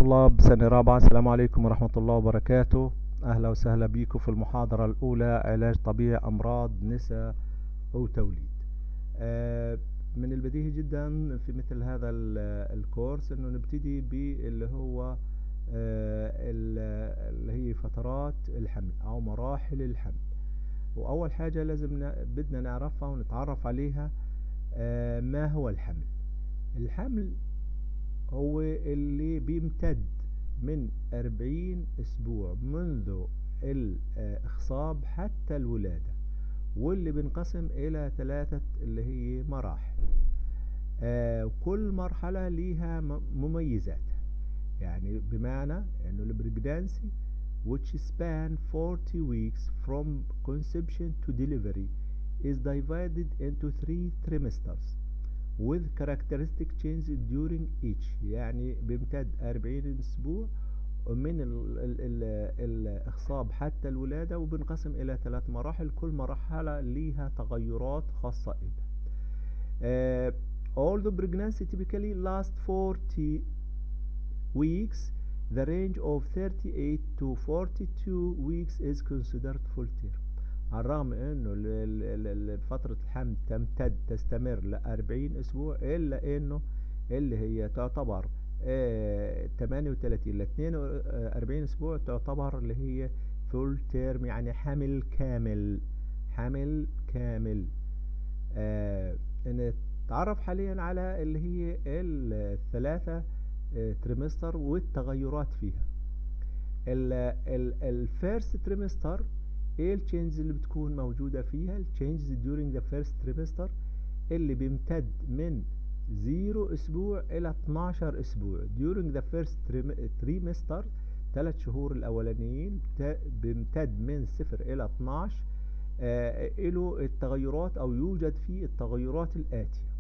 طلاب سنة رابعة السلام عليكم ورحمة الله وبركاته أهلا وسهلا بيكم في المحاضرة الأولى علاج طبيعي أمراض نساء وتوليد آه، من البديهي جدا في مثل هذا ال- الكورس انه نبتدي باللي هو آه، ال- اللي هي فترات الحمل او مراحل الحمل واول حاجة لازم ن- بدنا نعرفها ونتعرف عليها آه، ما هو الحمل الحمل هو اللي بيمتد من 40 اسبوع منذ الاخصاب حتى الولادة واللي بنقسم الى ثلاثة اللي هي مراحل آه كل مرحلة ليها م- مميزاتها يعني بمعنى انه البريجنانسي which span 40 weeks from conception to delivery is divided into three trimesters with characteristic changes during each يعني بيمتد 40 اسبوع من ال ال ال الاخصاب حتى الولادة وبنقسم الى ثلاث مراحل كل مرحلة ليها تغيرات خاصة بها uh, although pregnancy typically lasts 40 weeks the range of 38 to 42 weeks is considered full term على الرغم انه ال- ال- ال- ال- فترة الحمل تمتد تستمر ل 40 اسبوع الا انه اللي هي تعتبر آه، 38 ل 42 اسبوع تعتبر اللي هي فول تيرم يعني حمل كامل حمل كامل آه نتعرف حاليا على اللي هي الثلاثة آه، تريمستر والتغيرات فيها الفيرست تريمستر ايه التشينجز اللي بتكون موجودة فيها التشينجز during the first trimester اللي بيمتد من زيرو اسبوع الى 12 اسبوع during the first trim- trimester ثلاث شهور الاولانيين بت- بيمتد من صفر الى 12 آه له التغيرات او يوجد فيه التغيرات الاتية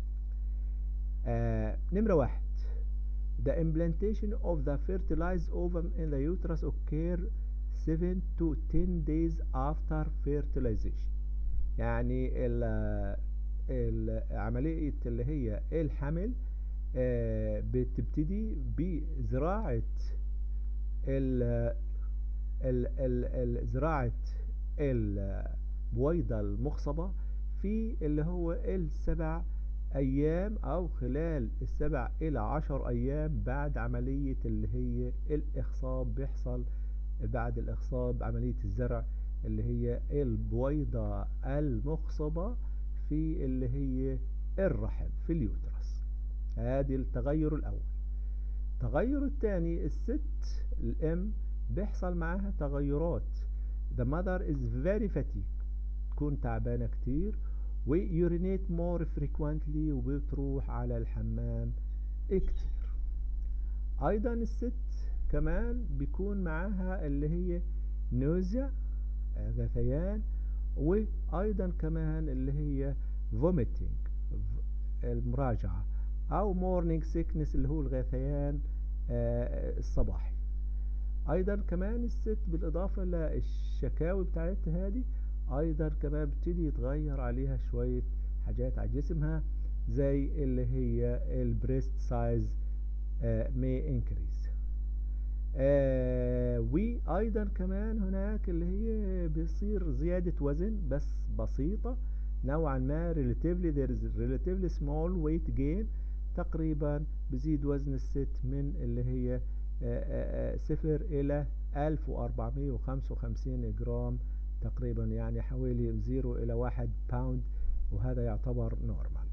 آه نمرة واحد The implantation of the fertilized ovum in the uterus occur 7 to 10 days after fertilization يعني ال ال- عملية اللي هي الحمل آه، بتبتدي بزراعة ال ال ال ال زراعة البويضة المخصبة في اللي هو السبع أيام أو خلال السبع إلى عشر أيام بعد عملية اللي هي الإخصاب بيحصل بعد الإخصاب عملية الزرع اللي هي البويضة المخصبة في اللي هي الرحم في اليوترس هذه التغير الأول التغير الثاني الست الأم بيحصل معاها تغيرات the mother is very fatigued تكون تعبانة كتير و urinate more frequently وبتروح على الحمام كتير أيضا الست كمان بيكون معاها اللي هي نوزيا غثيان وأيضا كمان اللي هي vomiting المراجعة أو morning sickness اللي هو الغثيان آه، الصباحي أيضا كمان الست بالإضافة للشكاوي بتاعتها هذه أيضا كمان بتبتدي يتغير عليها شوية حاجات على جسمها زي اللي هي البريست سايز may increase آه وأيضا كمان هناك اللي هي بيصير زيادة وزن بس بسيطة نوعا ما relatively there is relatively small weight gain تقريبا بزيد وزن الست من اللي هي آه، آه، آه، صفر إلى 1455 جرام تقريبا يعني حوالي زيرو إلى واحد باوند وهذا يعتبر نورمال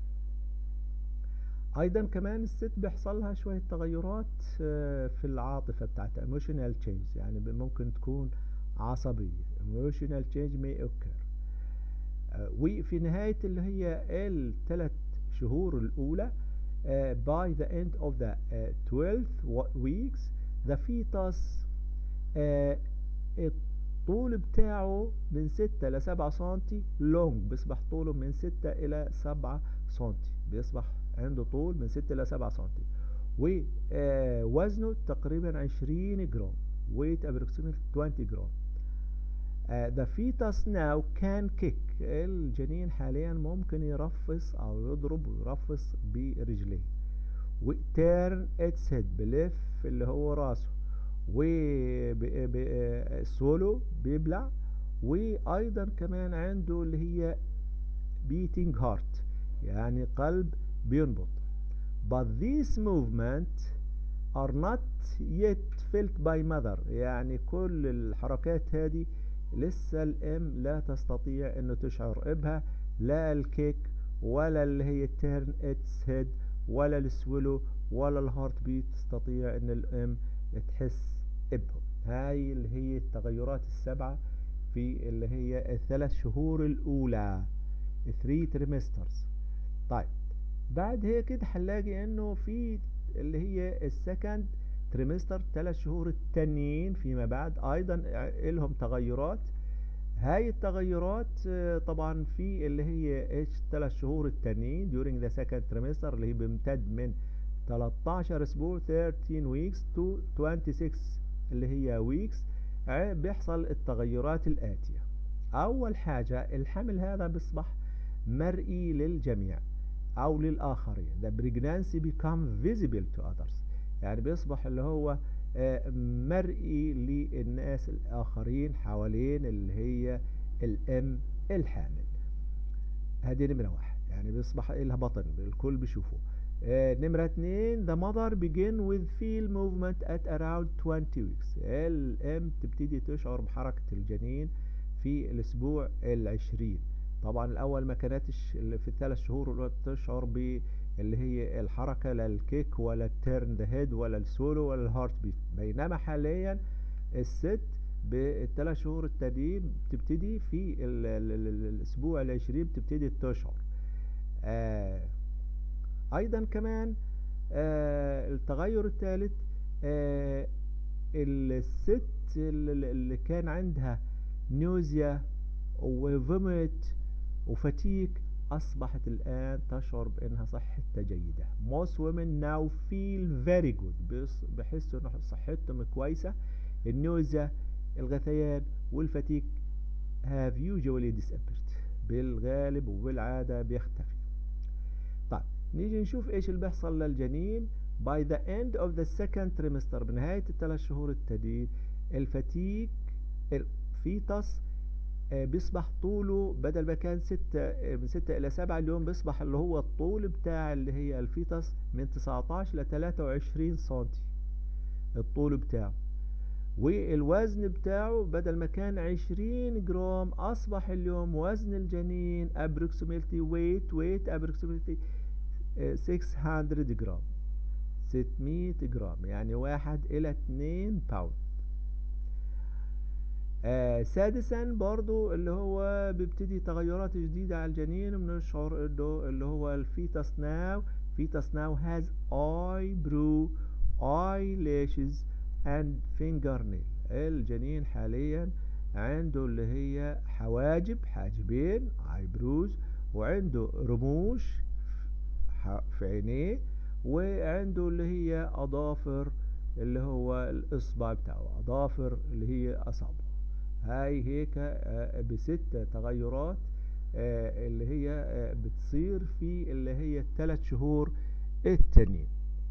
ايضا كمان الست بيحصل لها شوية تغيرات آه، في العاطفة بتاعتها emotional change يعني ب- ممكن تكون عصبية emotional change may occur آه، وفي نهاية اللي هي الثلاث شهور الأولى آه، by the end of the آه، 12 wa- weeks the fetus آه، الطول بتاعه من 6 ل 7 سنتي long بيصبح طوله من 6 إلى 7 سنتي بيصبح عنده طول من 6 إلى 7 سنتي ووزنه تقريبا 20 جرام weight approximately 20 جرام Uh, the fetus now can kick الجنين حاليا ممكن يرفس او يضرب ويرفس برجليه وتيرن اتس هيد بلف اللي هو راسه والسولو بيبلع وايضا كمان عنده اللي هي beating heart يعني قلب بينبض but these movement are not yet felt by mother يعني كل الحركات هذه لسه الام لا تستطيع انه تشعر ابها لا الكيك ولا اللي هي turn its head ولا السولو ولا الهارت بيت تستطيع ان الام تحس ابهم هاي اللي هي التغيرات السبعة في اللي هي الثلاث شهور الاولى 3 تريمسترز طيب بعد هيك كده هنلاقي انه في اللي هي السكند تريمستر ثلاث شهور التانيين فيما بعد ايضا لهم تغيرات هاي التغيرات طبعا في اللي هي ايش ثلاث شهور التانيين during the second trimester اللي هي بيمتد من 13 اسبوع 13 weeks to 26 اللي هي weeks بيحصل التغيرات الآتية أول حاجة الحمل هذا بيصبح مرئي للجميع أو للآخرين the pregnancy become visible to others يعني بيصبح اللي هو مرئي للناس الآخرين حوالين اللي هي الأم الحامل هذه نمرة واحد يعني بيصبح لها بطن الكل بيشوفه نمرة اتنين the mother begin with feel movement at around 20 weeks الأم تبتدي تشعر بحركة الجنين في الأسبوع العشرين طبعا الأول ما كانتش في الثلاث شهور تشعر ب اللي هي الحركة لا الكيك ولا التيرن ذا هيد ولا السولو ولا الهارت بيت بينما حاليا الست بالثلاث شهور التانيين بتبتدي في ال ال ال الاسبوع العشرين بتبتدي تشعر آه ايضا كمان آه التغير الثالث آه الست اللي كان عندها نوزيا وفوميت وفتيك أصبحت الآن تشعر بأنها صحتها جيدة most women now feel very good بحسوا أن صحتهم كويسة النوزة الغثيان والفتيك have usually disappeared بالغالب وبالعادة بيختفي طيب نيجي نشوف ايش اللي بيحصل للجنين by the end of the second trimester بنهاية الثلاث شهور التانيين الفتيك الفيتس بيصبح طوله بدل ما كان ستة من ستة إلى سبعة اليوم بيصبح اللي هو الطول بتاع اللي هي الفيتس من 19 ل 23 سنتي الطول بتاعه والوزن بتاعه بدل ما كان 20 جرام أصبح اليوم وزن الجنين approximately weight weight approximately 600 جرام 600 جرام يعني واحد إلى 2 باوند آه سادسا برضو اللي هو بيبتدي تغيرات جديدة على الجنين بنشعر انه اللي هو الفيتس ناو فيتس ناو has eyebrow eyelashes and fingernail الجنين حاليا عنده اللي هي حواجب حاجبين eyebrows وعنده رموش في عينيه وعنده اللي هي اظافر اللي هو الاصبع بتاعه اظافر اللي هي اصابعه هاي هيك بست تغيرات اللي هي بتصير في اللي هي الثلاث شهور التانيين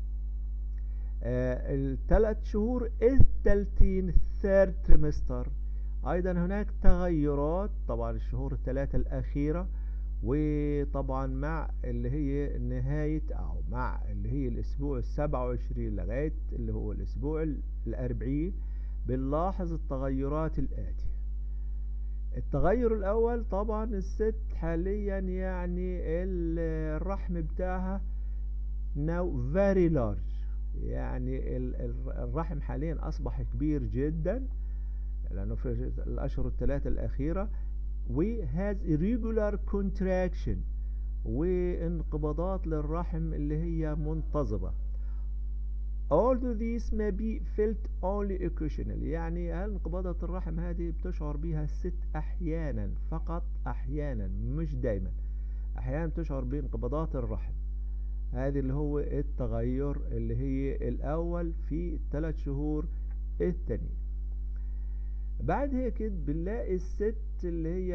الثلاث شهور التالتين ثيرد تريمستر ايضا هناك تغيرات طبعا الشهور الثلاثة الاخيرة وطبعا مع اللي هي نهاية او مع اللي هي الاسبوع السبعة وعشرين لغاية اللي هو الاسبوع الاربعين بنلاحظ التغيرات الآتية التغير الأول طبعا الست حاليا يعني الرحم بتاعها now very large يعني الرحم حاليا أصبح كبير جدا لأنه في الأشهر الثلاثة الأخيرة و has irregular contraction وانقباضات للرحم اللي هي منتظمة although these may be felt only occasionally يعني انقباضات الرحم هذه بتشعر بها الست احيانا فقط احيانا مش دايما احيانا بتشعر بانقباضات الرحم هذه اللي هو التغير اللي هي الاول في الثلاث شهور التانيين بعد هيك بنلاقي الست اللي هي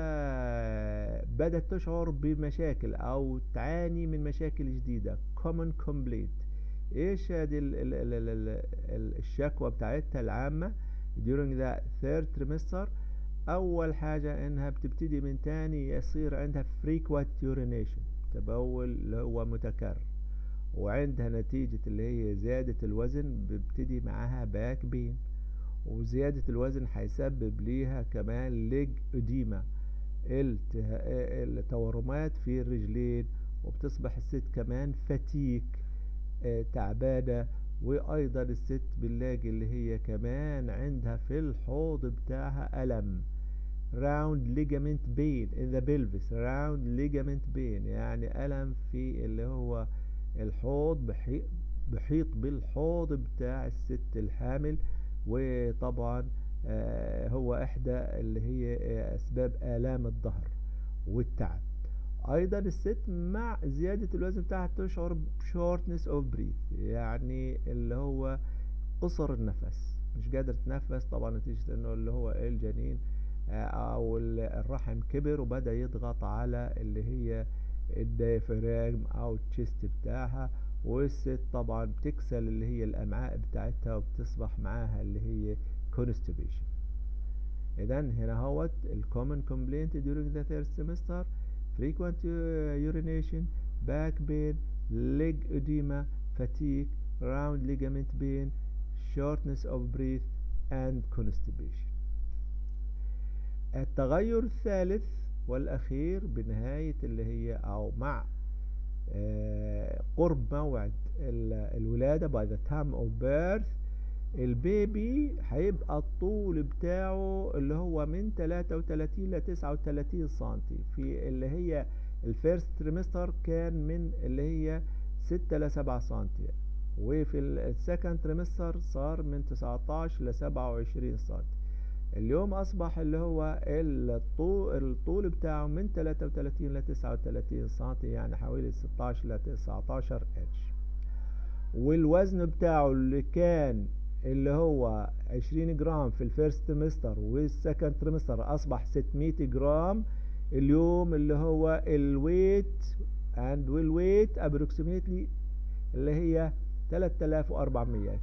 بدأت تشعر بمشاكل أو تعاني من مشاكل جديدة common complaint ايش هذه ال- ال- ال- ال- ال- ال- الشكوى بتاعتها العامة during the third trimester أول حاجة إنها بتبتدي من تاني يصير عندها frequent urination تبول اللي هو متكرر وعندها نتيجة اللي هي زيادة الوزن بيبتدي معاها باك بين وزيادة الوزن هيسبب ليها كمان ليج اديما الته- التورمات في الرجلين وبتصبح الست كمان فتيك آه، تعبانة وأيضا الست بنلاقي اللي هي كمان عندها في الحوض بتاعها ألم round ligament pain in the pelvis round ligament pain يعني ألم في اللي هو الحوض بحيط بحيط بالحوض بتاع الست الحامل وطبعا آه، هو إحدى اللي هي آه، أسباب آلام الظهر والتعب أيضا الست مع زيادة الوزن بتاعها تشعر ب shortness of breath يعني اللي هو قصر النفس مش قادر تنفس طبعا نتيجة انه اللي هو الجنين آه، او ال- الرحم كبر وبدأ يضغط على اللي هي الديافراجم او التشيست بتاعها والست طبعا بتكسل اللي هي الامعاء بتاعتها وبتصبح معاها اللي هي constipation اذا هنا هوت الكومن complaint during the third semester frequent uh, urination back pain leg edema fatigue round ligament pain shortness of breath and constipation التغير الثالث والأخير بنهاية اللي هي أو مع آه، قرب موعد ال- الولادة by the time of birth البيبي هيبقى الطول بتاعه اللي هو من 33 ل 39 سنتي في اللي هي الفيرست تريمستر كان من اللي هي 6 ل 7 سنتي وفي السكند تريمستر صار من 19 ل 27 سنتي اليوم اصبح اللي هو الطول, الطول بتاعه من 33 ل 39 سنتي يعني حوالي 16 ل 19 انش والوزن بتاعه اللي كان اللي هو 20 جرام في الفيرست تريمستر والسكند تريمستر اصبح 600 جرام اليوم اللي هو الويت and will weight approximately اللي هي 3400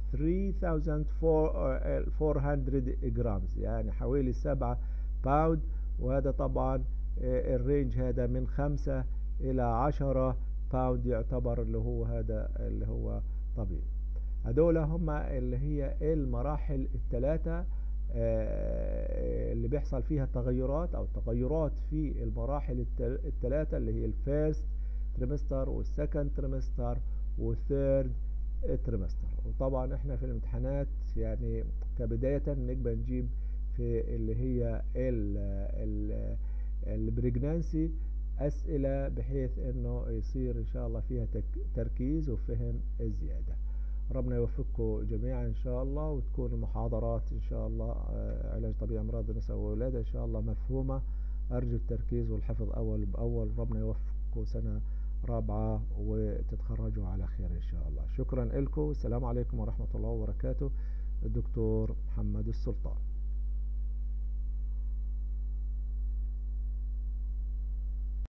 3400 جرامز يعني حوالي 7 باوند وهذا طبعا آه، الرينج هذا من 5 إلى 10 باوند يعتبر اللي هو هذا اللي هو طبيعي هدول هم اللي هي المراحل الثلاثة آه، اللي بيحصل فيها تغيرات أو تغيرات في المراحل التل- الثلاثة اللي هي الفيرست تريمستر والسكند تريمستر والثيرد تريمستر وطبعا احنا في الامتحانات يعني كبداية نقبل نجيب في اللي هي ال ال البريجنانسي أسئلة بحيث انه يصير ان شاء الله فيها تك- تركيز وفهم زيادة ربنا يوفقكم جميعا ان شاء الله وتكون المحاضرات ان شاء الله آه، علاج طبيعي امراض النساء والولاده ان شاء الله مفهومه ارجو التركيز والحفظ اول باول ربنا يوفقكم سنه رابعه وتتخرجوا على خير ان شاء الله شكرا لكم السلام عليكم ورحمه الله وبركاته الدكتور محمد السلطان